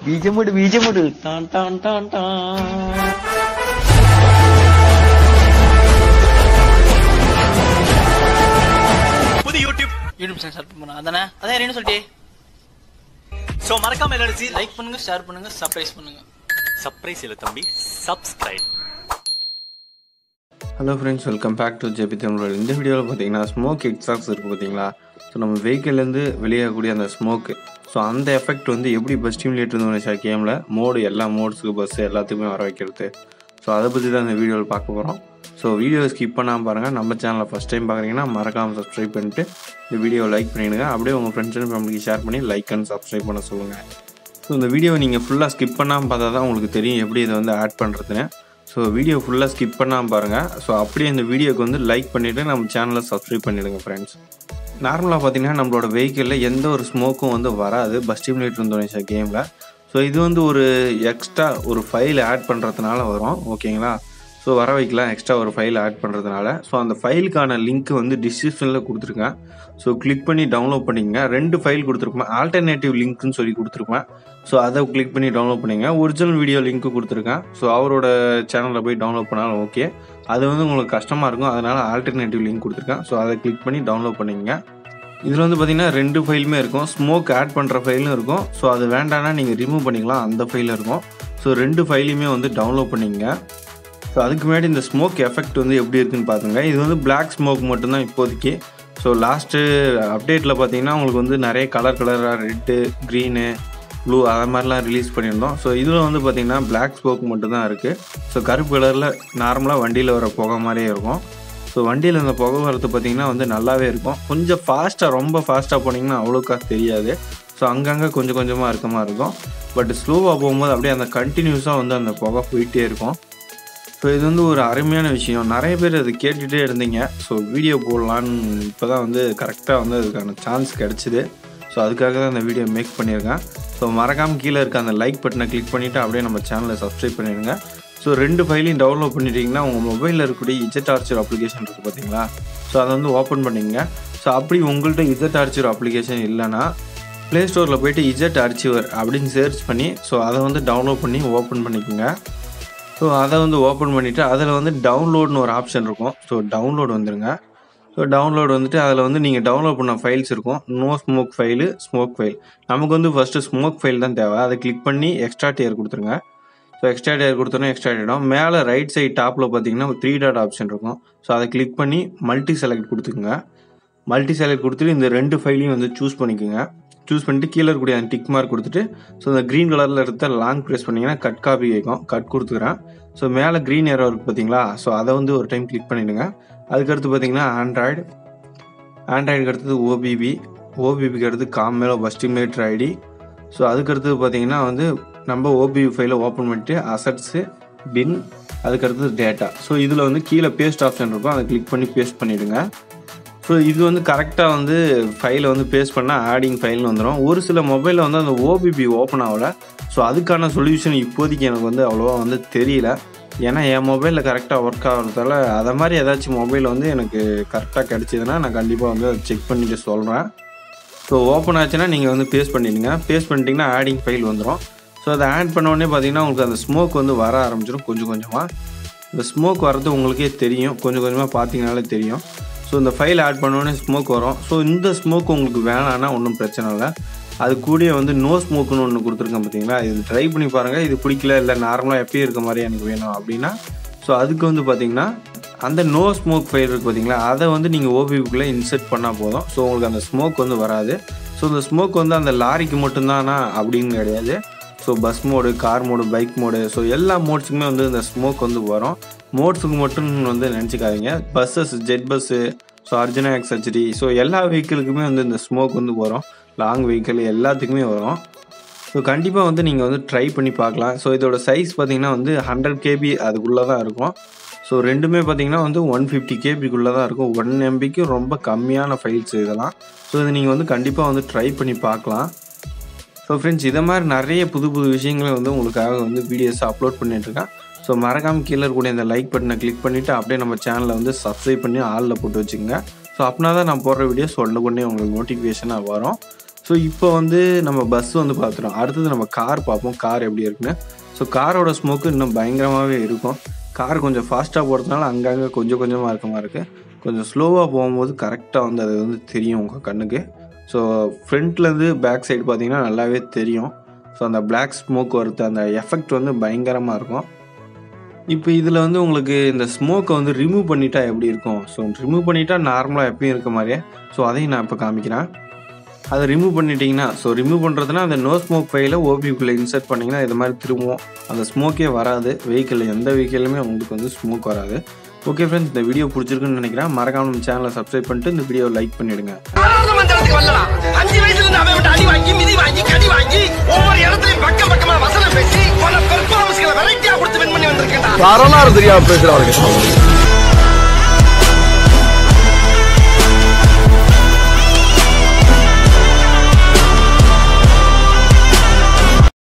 ബീജമുട് ബീജമുട് ടാൻ ടാൻ ടാൻ ടാൻ புது யூடியூப் யூடியூப் சேனல் ஸ்டார்ட் பண்ண அதானே அதான் என்ன சொல்லிட்டே ஸோ மறக்காம எல்லாரும் லைக் பண்ணுங்க ஷேர் பண்ணுங்க சர்ப்ரைஸ் பண்ணுங்க சர்ப்ரைஸ் இல்லை தம்பி subscribe hello friends welcome back to JP Tamil இந்த வீடியோவில் பார்த்தீங்கன்னா ஸ்மோக் எக்ஸாக்ஸ் இருக்குது பார்த்தீங்களா ஸோ நம்ம வெஹிக்கிள்லேருந்து வெளியாகக்கூடிய அந்த ஸ்மோக்கு ஸோ அந்த எஃபெக்ட் வந்து எப்படி பஸ் ஸ்டிமுலேட் இருந்தோம் கேமில் மோடு எல்லா மோட்ஸுக்கு பஸ்ஸு எல்லாத்துக்குமே வர வைக்கிறது ஸோ அதை பற்றி தான் இந்த வீடியோவில் பார்க்க போகிறோம் ஸோ வீடியோவை ஸ்கிப் பண்ணாமல் பாருங்கள் நம்ம சேனலை ஃபஸ்ட் டைம் பார்க்குறீங்கன்னா மறக்காமல் சப்ஸ்கிரைப் பண்ணிட்டு இந்த வீடியோவை லைக் பண்ணிடுங்க அப்படியே உங்கள் ஃப்ரெண்ட்ஸ் அண்ட் ஃபேமிலிக்கு ஷேர் பண்ணி லைக் அண்ட் சப்ஸ்கிரைப் பண்ண சொல்லுங்கள் ஸோ இந்த வீடியோவை நீங்கள் ஃபுல்லாக ஸ்கிப் பண்ணாமல் பார்த்தா தான் உங்களுக்கு தெரியும் எப்படி இதை வந்து ஆட் பண்ணுறதுன்னு ஸோ வீடியோ ஃபுல்லாக ஸ்கிப் பண்ணாமல் பாருங்கள் ஸோ அப்படியே இந்த வீடியோக்கு வந்து லைக் பண்ணிவிட்டு நம்ம சேனலை சப்ஸ்கிரைப் பண்ணிவிடுங்க ஃப்ரெண்ட்ஸ் நார்மலாக பார்த்தீங்கன்னா நம்மளோட வெஹிக்கிளில் எந்த ஒரு ஸ்மோக்கும் வந்து வராது பஸ் ஸ்டிமுலேட் இருந்தோம் கேமில் ஸோ இது வந்து ஒரு எக்ஸ்ட்ரா ஒரு ஃபைல் ஆட் பண்ணுறதுனால வரும் ஓகேங்களா ஸோ வர வைக்கலாம் எக்ஸ்ட்ரா ஒரு ஃபைல் ஆட் பண்ணுறதுனால ஸோ அந்த ஃபைலுக்கான லிங்க் வந்து டிஸ்கிரிப்ஷனில் கொடுத்துருக்கேன் ஸோ கிளிக் பண்ணி டவுன்லோட் பண்ணிக்கங்க ரெண்டு ஃபைல் கொடுத்துருப்பேன் ஆல்டர்னேட்டிவ் லிங்க்னு சொல்லி கொடுத்துருப்பேன் ஸோ அதை கிளிக் பண்ணி டவுன்லோட் பண்ணிங்க ஒரிஜினல் வீடியோ லிங்க்கு கொடுத்துருக்கேன் ஸோ அவரோட சேனலில் போய் டவுன்லோட் பண்ணாலும் ஓகே அது வந்து உங்களுக்கு கஷ்டமாக இருக்கும் அதனால் ஆல்டர்னேட்டிவ் லிங்க் கொடுத்துருக்கேன் ஸோ அதை கிளிக் பண்ணி டவுன்லோட் பண்ணிக்கங்க இதில் வந்து பார்த்தீங்கன்னா ரெண்டு ஃபைலுமே இருக்கும் ஸ்மோக் ஆட் பண்ணுற ஃபைலும் இருக்கும் ஸோ அது வேண்டாம்னா நீங்கள் ரிமூவ் பண்ணிக்கலாம் அந்த ஃபைல் இருக்கும் ஸோ ரெண்டு ஃபைலையுமே வந்து டவுன்லோட் பண்ணிக்கங்க ஸோ அதுக்கு முன்னாடி இந்த ஸ்மோக் எஃபெக்ட் வந்து எப்படி இருக்குன்னு பார்த்துங்க இது வந்து பிளாக் ஸ்மோக் மட்டும்தான் இப்போதைக்கு ஸோ லாஸ்ட்டு அப்டேட்டில் பார்த்தீங்கன்னா உங்களுக்கு வந்து நிறைய கலர் கலராக ரெட்டு க்ரீனு ப்ளூ அதை மாதிரிலாம் ரிலீஸ் பண்ணியிருந்தோம் ஸோ இதில் வந்து பார்த்தீங்கன்னா பிளாக் ஸ்மோக் மட்டும்தான் இருக்குது ஸோ கருப்பு கலரில் நார்மலாக வண்டியில் வர புகை மாதிரியே இருக்கும் ஸோ வண்டியில் இந்த புகை வரது பார்த்தீங்கன்னா வந்து நல்லாவே இருக்கும் கொஞ்சம் ஃபாஸ்ட்டாக ரொம்ப ஃபாஸ்ட்டாக போனீங்கன்னா அவ்வளோக்கா தெரியாது ஸோ அங்கங்கே கொஞ்சம் கொஞ்சமாக இருக்க மாதிரி இருக்கும் பட் ஸ்லோவாக போகும்போது அப்படியே அந்த கண்டினியூஸாக வந்து அந்த புகை போயிட்டே இருக்கும் ஸோ இது வந்து ஒரு அருமையான விஷயம் நிறைய பேர் அது கேட்டுகிட்டே இருந்தீங்க ஸோ வீடியோ போடலான்னு இப்போ தான் வந்து கரெக்டாக வந்து அதுக்கான சான்ஸ் கிடச்சிது ஸோ அதுக்காக தான் இந்த வீடியோ மேக் பண்ணியிருக்கேன் ஸோ மறக்காமல் கீழே இருக்க அந்த லைக் பட்டனை கிளிக் பண்ணிவிட்டு அப்படியே நம்ம சேனலை சப்ஸ்கிரைப் பண்ணிடுங்க ஸோ ரெண்டு ஃபைலையும் டவுன்லோட் பண்ணிட்டீங்கன்னா உங்கள் மொபைலில் இருக்கக்கூடிய இஜெட் ஆர்ச்சர் அப்ளிகேஷன் இருக்குது பார்த்தீங்களா ஸோ அதை வந்து ஓப்பன் பண்ணிங்க ஸோ அப்படி உங்கள்கிட்ட இஜெட் ஆர்ச்சர் அப்ளிகேஷன் இல்லைன்னா ப்ளே ஸ்டோரில் போயிட்டு இஜெட் ஆர்ச்சிவர் அப்படின்னு சர்ச் பண்ணி ஸோ அதை வந்து டவுன்லோட் பண்ணி ஓப்பன் பண்ணிக்கோங்க ஸோ அதை வந்து ஓப்பன் பண்ணிவிட்டு அதில் வந்து டவுன்லோட்னு ஒரு ஆப்ஷன் இருக்கும் ஸோ டவுன்லோட் வந்துருங்க ஸோ டவுன்லோட் வந்துட்டு அதில் வந்து நீங்கள் டவுன்லோட் பண்ண ஃபைல்ஸ் இருக்கும் no smoke file smoke file நமக்கு வந்து ஃபஸ்ட்டு ஸ்மோக் ஃபைல் தான் தேவை அதை கிளிக் பண்ணி எக்ஸ்ட்ரா டேர் கொடுத்துருங்க ஸோ எக்ஸ்ட்ரா டேர் கொடுத்தோன்னே எக்ஸ்ட்ரா ஆகிடும் மேலே ரைட் சைட் டாப்பில் பார்த்தீங்கன்னா த்ரீ டாட் ஆப்ஷன் இருக்கும் ஸோ அதை கிளிக் பண்ணி மல்டி செலக்ட் கொடுத்துக்குங்க மல்டி செலக்ட் கொடுத்துட்டு இந்த ரெண்டு ஃபைலையும் வந்து சூஸ் பண்ணிக்கோங்க சூஸ் பண்ணிட்டு கீழே இருக்கக்கூடிய அந்த டிக் மார்க் கொடுத்துட்டு ஸோ இந்த க்ரீன் கலரில் இருக்க லாங் ப்ரெஸ் பண்ணிங்கன்னா கட் காப்பி கேட்கும் கட் கொடுத்துக்கிறேன் ஸோ மேலே க்ரீன் ஏரோ இருக்குது பார்த்தீங்களா ஸோ அதை வந்து ஒரு டைம் கிளிக் பண்ணிவிடுங்க அதுக்கடுத்து பார்த்தீங்கன்னா ஆண்ட்ராய்டு ஆண்ட்ராய்டுக்கு அடுத்தது ஓபிபி ஓபிபிக்கு அடுத்து காம்மேலோ பஸ்டிமேட்டர் ஐடி ஸோ அதுக்கடுத்தது பார்த்தீங்கன்னா வந்து நம்ம ஓபிபி ஃபைலை ஓப்பன் பண்ணிட்டு அசட்ஸு பின் அதுக்கடுத்தது டேட்டா ஸோ இதில் வந்து கீழே பேஸ்ட் ஆப்ஷன் இருக்கும் அதை கிளிக் பண்ணி பேஸ்ட் பண்ணிவிடுங்க ஸோ இது வந்து கரெக்டாக வந்து ஃபைலை வந்து பேஸ்ட் பண்ணால் ஆடிங் ஃபைல்னு வந்துடும் ஒரு சில மொபைலில் வந்து அந்த ஓபிபி ஓப்பன் ஆகலை ஸோ அதுக்கான சொல்யூஷன் இப்போதைக்கு எனக்கு வந்து அவ்வளோவா வந்து தெரியல ஏன்னா என் மொபைலில் கரெக்டாக ஒர்க் ஆகிறதால அதை மாதிரி ஏதாச்சும் மொபைல் வந்து எனக்கு கரெக்டாக கிடச்சிதுன்னா நான் கண்டிப்பாக வந்து அதை செக் பண்ணிவிட்டு சொல்கிறேன் ஸோ ஓப்பன் ஆச்சுன்னா நீங்கள் வந்து பேஸ்ட் பண்ணிடுங்க பேஸ்ட் பண்ணிட்டீங்கன்னா ஆடிங் ஃபைல் வந்துடும் ஸோ அதை ஆட் பண்ண உடனே பார்த்தீங்கன்னா உங்களுக்கு அந்த ஸ்மோக் வந்து வர ஆரம்பிச்சிடும் கொஞ்சம் கொஞ்சமாக இந்த ஸ்மோக் வர்றது உங்களுக்கே தெரியும் கொஞ்சம் கொஞ்சமாக பார்த்தீங்கனாலே தெரியும் ஸோ இந்த ஃபைல் ஆட் பண்ணோடனே ஸ்மோக் வரும் ஸோ இந்த ஸ்மோக் உங்களுக்கு வேணான்னா ஒன்றும் பிரச்சனை இல்லை அது கூட வந்து நோ ஸ்மோக்குன்னு ஒன்று கொடுத்துருக்கேன் பார்த்தீங்களா இது ட்ரை பண்ணி பாருங்கள் இது பிடிக்கல இல்லை நார்மலாக எப்பயும் இருக்க மாதிரி எனக்கு வேணும் அப்படின்னா ஸோ அதுக்கு வந்து பார்த்தீங்கன்னா அந்த நோ ஸ்மோக் ஃபைல் இருக்குது பார்த்தீங்களா அதை வந்து நீங்கள் ஓபிபிக்குள்ளே இன்செர்ட் பண்ணால் போதும் ஸோ உங்களுக்கு அந்த ஸ்மோக் வந்து வராது ஸோ இந்த ஸ்மோக் வந்து அந்த லாரிக்கு மட்டும்தானா அப்படின்னு கிடையாது so bus mod car mod bike mod so எல்லா மோட்ஸுக்குமே வந்து இந்த ஸ்மோக் வந்து வரும் மோட்ஸுக்கு மட்டும் வந்து நினச்சிக்காதீங்க buses jet bus so Arjuna XHD so எல்லா வெஹிக்கிளுக்குமே வந்து இந்த ஸ்மோக் வந்து வரும் லாங் வெஹிக்கிள் எல்லாத்துக்குமே வரும் ஸோ கண்டிப்பாக வந்து நீங்கள் வந்து ட்ரை பண்ணி பார்க்கலாம் ஸோ இதோட சைஸ் பார்த்தீங்கன்னா வந்து ஹண்ட்ரட் கேபி அதுக்குள்ளே தான் இருக்கும் ஸோ ரெண்டுமே பார்த்தீங்கன்னா வந்து ஒன் ஃபிஃப்டி கேபிக்குள்ளே தான் இருக்கும் ஒன் எம்பிக்கு ரொம்ப கம்மியான ஃபைல்ஸ் இதெல்லாம் ஸோ இதை நீங்கள் வந்து கண்டிப்பாக வந்து ட்ரை பண்ணி பார்க்கலாம் ஸோ ஃப்ரெண்ட்ஸ் இதை மாதிரி நிறைய புது புது விஷயங்களை வந்து உங்களுக்காக வந்து வீடியோஸ் அப்லோட் பண்ணிட்டுருக்கேன் ஸோ மறக்காமல் கீழே இருக்கக்கூடிய இந்த லைக் பட்டனை கிளிக் பண்ணிவிட்டு அப்படியே நம்ம சேனலை வந்து சப்ஸ்கிரைப் பண்ணி ஆளில் போட்டு வச்சுக்கோங்க ஸோ அப்படின்னா தான் நான் போடுற வீடியோஸ் உடனே உங்களுக்கு நோட்டிஃபிகேஷனாக வரும் ஸோ இப்போ வந்து நம்ம பஸ் வந்து பார்த்துட்டோம் அடுத்தது நம்ம கார் பார்ப்போம் கார் எப்படி இருக்குன்னு ஸோ காரோட ஸ்மோக்கு இன்னும் பயங்கரமாகவே இருக்கும் கார் கொஞ்சம் ஃபாஸ்ட்டாக போகிறதுனால அங்கங்கே கொஞ்சம் கொஞ்சமாக இருக்க மாதிரி இருக்குது கொஞ்சம் ஸ்லோவாக போகும்போது கரெக்டாக வந்து அது வந்து தெரியும் உங்கள் கண்ணுக்கு ஸோ ஃப்ரண்ட்லேருந்து பேக் சைடு பார்த்தீங்கன்னா நல்லாவே தெரியும் ஸோ அந்த Black ஸ்மோக் வருது அந்த எஃபெக்ட் வந்து பயங்கரமாக இருக்கும் இப்போ இதில் வந்து உங்களுக்கு இந்த ஸ்மோக்கை வந்து ரிமூவ் பண்ணிட்டா எப்படி இருக்கும் ஸோ ரிமூவ் பண்ணிட்டா நார்மலாக எப்பயும் இருக்க மாதிரியே ஸோ அதையும் நான் இப்போ காமிக்கிறேன் அதை ரிமூவ் பண்ணிட்டீங்கன்னா ஸோ ரிமூவ் பண்ணுறதுனா அந்த நோ ஸ்மோக் ஃபைலை ஓபிக்குள்ளே இன்சர்ட் பண்ணிங்கன்னா இது மாதிரி திரும்பவும் அந்த ஸ்மோக்கே வராது வெஹிக்கிள் எந்த வெஹிக்கிளுமே உங்களுக்கு வந்து ஸ்மோக் வராது ஓகே ஃப்ரெண்ட்ஸ் இந்த வீடியோ பிடிச்சிருக்குன்னு நினைக்கிறேன் மறக்காம நம்ம சேனலை சப்ஸ்கிரைப் பண்ணிட்டு இந்த வீடியோ லைக் பண்ணிடுங்க மந்திரத்துக்கு வரலாம் அஞ்சு வயசுல இருந்து அவன் விட்டு அடி வாங்கி மிதி வாங்கி கடி வாங்கி ஒவ்வொரு இடத்துலயும் பக்கம் பக்கமா வசனம் பேசி பல பெர்ஃபார்மன்ஸ்களை வெரைட்டியா கொடுத்து வின் பண்ணி வந்திருக்கேன் வரலாறு தெரியாம பேசுறாங்க